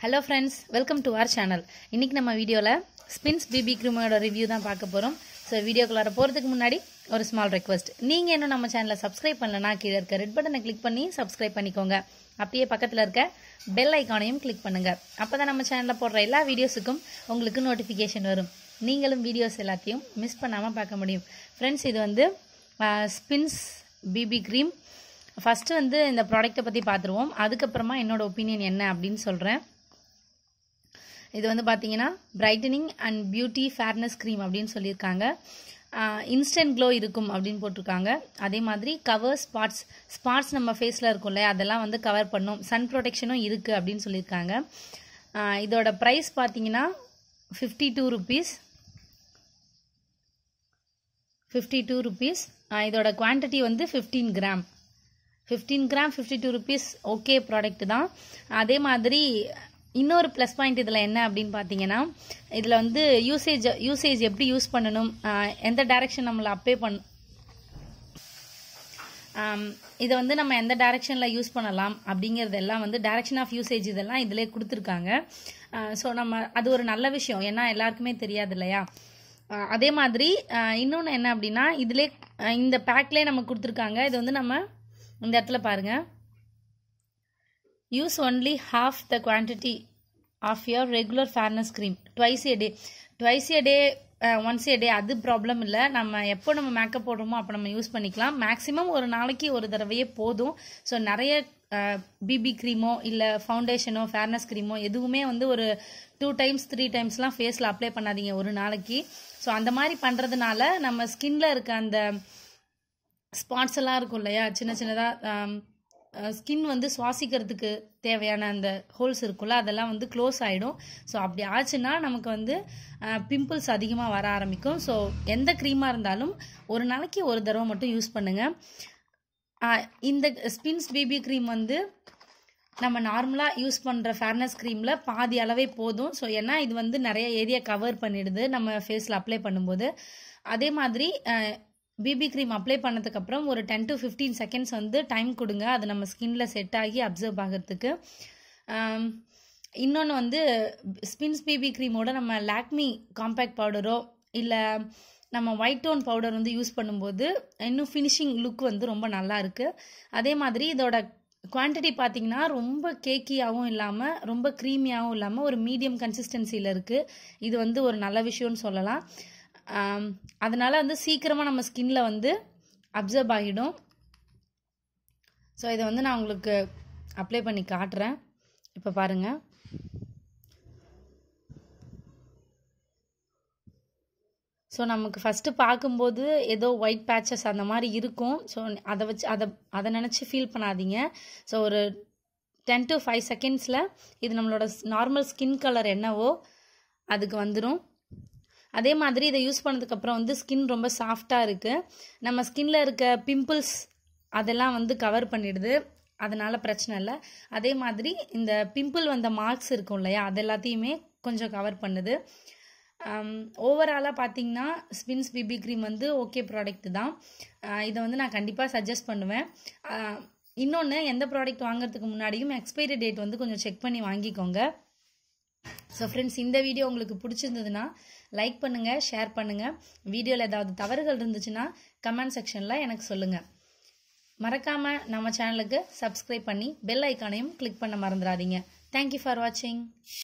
hello friends welcome to our channel இன்னைக்கு நம்ம வீடியோவில் ஸ்பின்ஸ் பிபி க்ரீமோட ரிவ்யூ தான் பார்க்க போகிறோம் ஸோ வீடியோக்குள்ளார போகிறதுக்கு முன்னாடி ஒரு ஸ்மால் ரெக்வஸ்ட் நீங்கள் இன்னும் நம்ம சேனலை சப்ஸ்கிரைப் பண்ணலனா கீழே இருக்க ரெட் பட்டனை கிளிக் பண்ணி சப்ஸ்கிரைப் பண்ணிக்கோங்க அப்படியே பக்கத்தில் இருக்க பெல் ஐக்கானையும் கிளிக் பண்ணுங்கள் அப்போ தான் நம்ம சேனலில் போடுற எல்லா வீடியோஸுக்கும் உங்களுக்கு நோட்டிஃபிகேஷன் வரும் நீங்களும் வீடியோஸ் எல்லாத்தையும் மிஸ் பண்ணாமல் பார்க்க முடியும் ஃப்ரெண்ட்ஸ் இது வந்து ஸ்பின்ஸ் பிபி க்ரீம் ஃபஸ்ட்டு வந்து இந்த ப்ராடக்ட்டை பற்றி பார்த்துருவோம் அதுக்கப்புறமா என்னோட ஒப்பீனியன் என்ன அப்படின்னு சொல்கிறேன் இது வந்து பார்த்தீங்கன்னா brightening and beauty fairness cream அப்படின்னு சொல்லியிருக்காங்க இன்ஸ்டன்ட் க்ளோ இருக்கும் அப்படின்னு போட்டிருக்காங்க அதே மாதிரி கவர் ஸ்பாட்ஸ் ஸ்பாட்ஸ் நம்ம ஃபேஸில் இருக்கும்ல அதெல்லாம் வந்து கவர் பண்ணும் சன் ப்ரொடெக்ஷனும் இருக்குது அப்படின்னு சொல்லியிருக்காங்க ஆஹ் இதோட ப்ரைஸ் பார்த்தீங்கன்னா fifty two rupees fifty two rupees இதோட குவான்டிட்டி வந்து fifteen gram fifteen gram fifty two rupees okay product தான் அதே மாதிரி இன்னொரு ப்ளஸ் பாயிண்ட் இதில் என்ன அப்படின்னு பார்த்தீங்கன்னா இதில் வந்து யூசேஜ் யூசேஜ் எப்படி யூஸ் பண்ணணும் ஆஹ் எந்த டைரக்ஷன் நம்மளை அப்ளை பண் ஆம், இதை வந்து நம்ம எந்த டைரக்ஷனில் யூஸ் பண்ணலாம் அப்படிங்கிறது எல்லாம் வந்து டைரக்ஷன் ஆஃப் யூசேஜ் இதெல்லாம் இதிலே கொடுத்துருக்காங்க ஸோ நம்ம அது ஒரு நல்ல விஷயம் ஏன்னா எல்லாருக்குமே தெரியாது இல்லையா ஆஹ் அதே மாதிரி இன்னொன்று என்ன அப்படின்னா இதிலே ஆஹ் இந்த பேக்லேயே நம்ம கொடுத்துருக்காங்க இது வந்து நம்ம இந்த இடத்துல பாருங்க use only half the quantity of your regular fairness cream twice a day twice a day once a day அது ப்ராப்ளம் இல்லை நம்ம எப்போ நம்ம மேக்கப் போடுறோமோ அப்போ நம்ம யூஸ் பண்ணிக்கலாம் மேக்ஸிமம் ஒரு நாளைக்கு ஒரு தடவையே போதும் ஸோ நிறைய பிபி க்ரீமோ இல்லை ஃபவுண்டேஷனோ ஃபேர்னஸ் க்ரீமோ எதுவுமே வந்து ஒரு டூ டைம்ஸ் த்ரீ டைம்ஸ்லாம் ஃபேஸில் அப்ளை பண்ணாதீங்க ஒரு நாளைக்கு ஸோ அந்த மாதிரி பண்ணுறதுனால நம்ம ஸ்கின்ல இருக்க அந்த ஸ்பாட்ஸ் எல்லாம் இருக்கும் இல்லையா சின்ன சின்னதாக ஸ்கின் வந்து சுவாசிக்கிறதுக்கு தேவையான அந்த ஹோல்ஸ் இருக்கும்ல அதெல்லாம் வந்து க்ளோஸ் ஆகிடும் ஸோ அப்படி ஆச்சுன்னா நமக்கு வந்து பிம்பிள்ஸ் அதிகமாக வர ஆரம்பிக்கும் ஸோ எந்த க்ரீமாக இருந்தாலும் ஒரு நாளைக்கு ஒரு தடவை மட்டும் யூஸ் பண்ணுங்கள் இந்த ஸ்பின்ஸ் பிபி க்ரீம் வந்து நம்ம நார்மலாக யூஸ் பண்ணுற ஃபேர்னஸ் க்ரீமில் பாதி அளவே போதும் ஸோ ஏன்னா இது வந்து நிறைய ஏரியா கவர் பண்ணிடுது நம்ம ஃபேஸில் அப்ளை பண்ணும்போது அதே மாதிரி பிபி க்ரீம் அப்ளை பண்ணதுக்கப்புறம் ஒரு டென் டு ஃபிஃப்டீன் செகண்ட்ஸ் வந்து டைம் கொடுங்க அது நம்ம ஸ்கின்ல செட் ஆகி அப்சர்வ் ஆகிறதுக்கு இன்னொன்று வந்து ஸ்பின்ஸ் பிபி க்ரீமோட நம்ம லாக்மி காம்பேக்ட் பவுடரோ இல்லை நம்ம ஒயிட் டோன் பவுடர் வந்து யூஸ் பண்ணும்போது இன்னும் ஃபினிஷிங் லுக் வந்து ரொம்ப நல்லா இருக்கு அதே மாதிரி இதோட குவான்டிட்டி பார்த்தீங்கன்னா ரொம்ப கேக்கியாகவும் இல்லாமல் ரொம்ப க்ரீமியாகவும் இல்லாமல் ஒரு மீடியம் கன்சிஸ்டன்சியில் இருக்குது இது வந்து ஒரு நல்ல விஷயம்னு சொல்லலாம் ஆம், அதனால வந்து சீக்கிரமாக நம்ம ஸ்கின்ல வந்து அப்சர்வ் ஆகிடும் ஸோ இதை வந்து நான் உங்களுக்கு அப்ளை பண்ணி காட்டுறேன் இப்போ பாருங்க ஸோ நமக்கு ஃபஸ்ட்டு பார்க்கும்போது ஏதோ ஒயிட் பேச்சஸ் அந்த மாதிரி இருக்கும் ஸோ அதை வச்சு அதை அதை நினச்சி ஃபீல் பண்ணாதீங்க ஸோ ஒரு டென் டு ஃபைவ் செகண்ட்ஸில் இது நம்மளோட நார்மல் ஸ்கின் கலர் என்னவோ அதுக்கு வந்துடும் அதே மாதிரி இதை யூஸ் பண்ணதுக்கப்புறம் வந்து ஸ்கின் ரொம்ப சாஃப்டாக இருக்குது நம்ம ஸ்கின்ல இருக்க பிம்பிள்ஸ் அதெல்லாம் வந்து கவர் பண்ணிடுது அதனால பிரச்சனை இல்லை அதே மாதிரி இந்த பிம்பிள் வந்த மார்க்ஸ் இருக்கும் இல்லையா அது எல்லாத்தையுமே கொஞ்சம் கவர் பண்ணுது ஓவராலாக பார்த்தீங்கன்னா ஸ்பின்ஸ் பிபி க்ரீம் வந்து ஓகே ப்ராடக்ட் தான் ஆஹ் இதை வந்து நான் கண்டிப்பாக சஜஸ்ட் பண்ணுவேன் இன்னொன்று எந்த ப்ராடக்ட் வாங்குறதுக்கு முன்னாடியும் எக்ஸ்பைரி டேட் வந்து கொஞ்சம் செக் பண்ணி வாங்கிக்கோங்க ஸோ ஃப்ரெண்ட்ஸ் இந்த வீடியோ உங்களுக்கு பிடிச்சிருந்ததுன்னா லைக் பண்ணுங்கள் ஷேர் பண்ணுங்கள் வீடியோவில் ஏதாவது தவறுகள் இருந்துச்சுன்னா கமெண்ட் செக்ஷனில் எனக்கு சொல்லுங்கள் மறக்காமல் நம்ம சேனலுக்கு சப்ஸ்கிரைப் பண்ணி பெல் ஐக்கானையும் கிளிக் பண்ண மறந்துடாதீங்க தேங்க்யூ ஃபார் வாட்சிங்